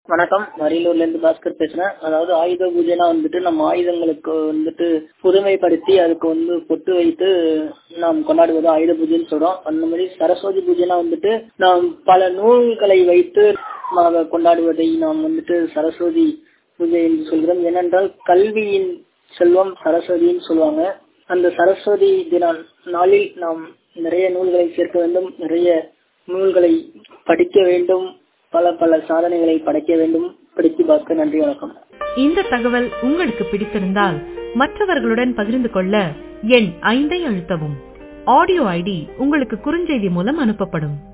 வணக்கம் அரியலூர்ல இருந்து பாஸ்கர் பேசுறேன் அதாவது ஆயுத பூஜைனா வந்துட்டு நம்ம ஆயுதங்களுக்கு வந்துட்டு புதுமைப்படுத்தி அதுக்கு வந்து பொட்டு வைத்து நாம் கொண்டாடுவது ஆயுத பூஜைன்னு சொல்றோம் அந்த மாதிரி சரஸ்வதி பூஜைனா வந்துட்டு நாம் பல நூல்களை வைத்து நாம் கொண்டாடுவதை நாம் வந்துட்டு சரஸ்வதி பூஜை என்று சொல்கிறோம் ஏனென்றால் கல்வியின் செல்வம் சரஸ்வதின்னு சொல்லுவாங்க அந்த சரஸ்வதி தின நாளில் நாம் நிறைய நூல்களை சேர்க்க வேண்டும் நிறைய நூல்களை படிக்க வேண்டும் பல பல சாதனைகளை படைக்க வேண்டும் படித்து பார்க்க நன்றி வணக்கம் இந்த தகவல் உங்களுக்கு பிடித்திருந்தால் மற்றவர்களுடன் பகிர்ந்து கொள்ள எண் ஐந்தை அழுத்தவும் ஆடியோ ஐடி உங்களுக்கு குறுஞ்செய்தி மூலம் அனுப்பப்படும்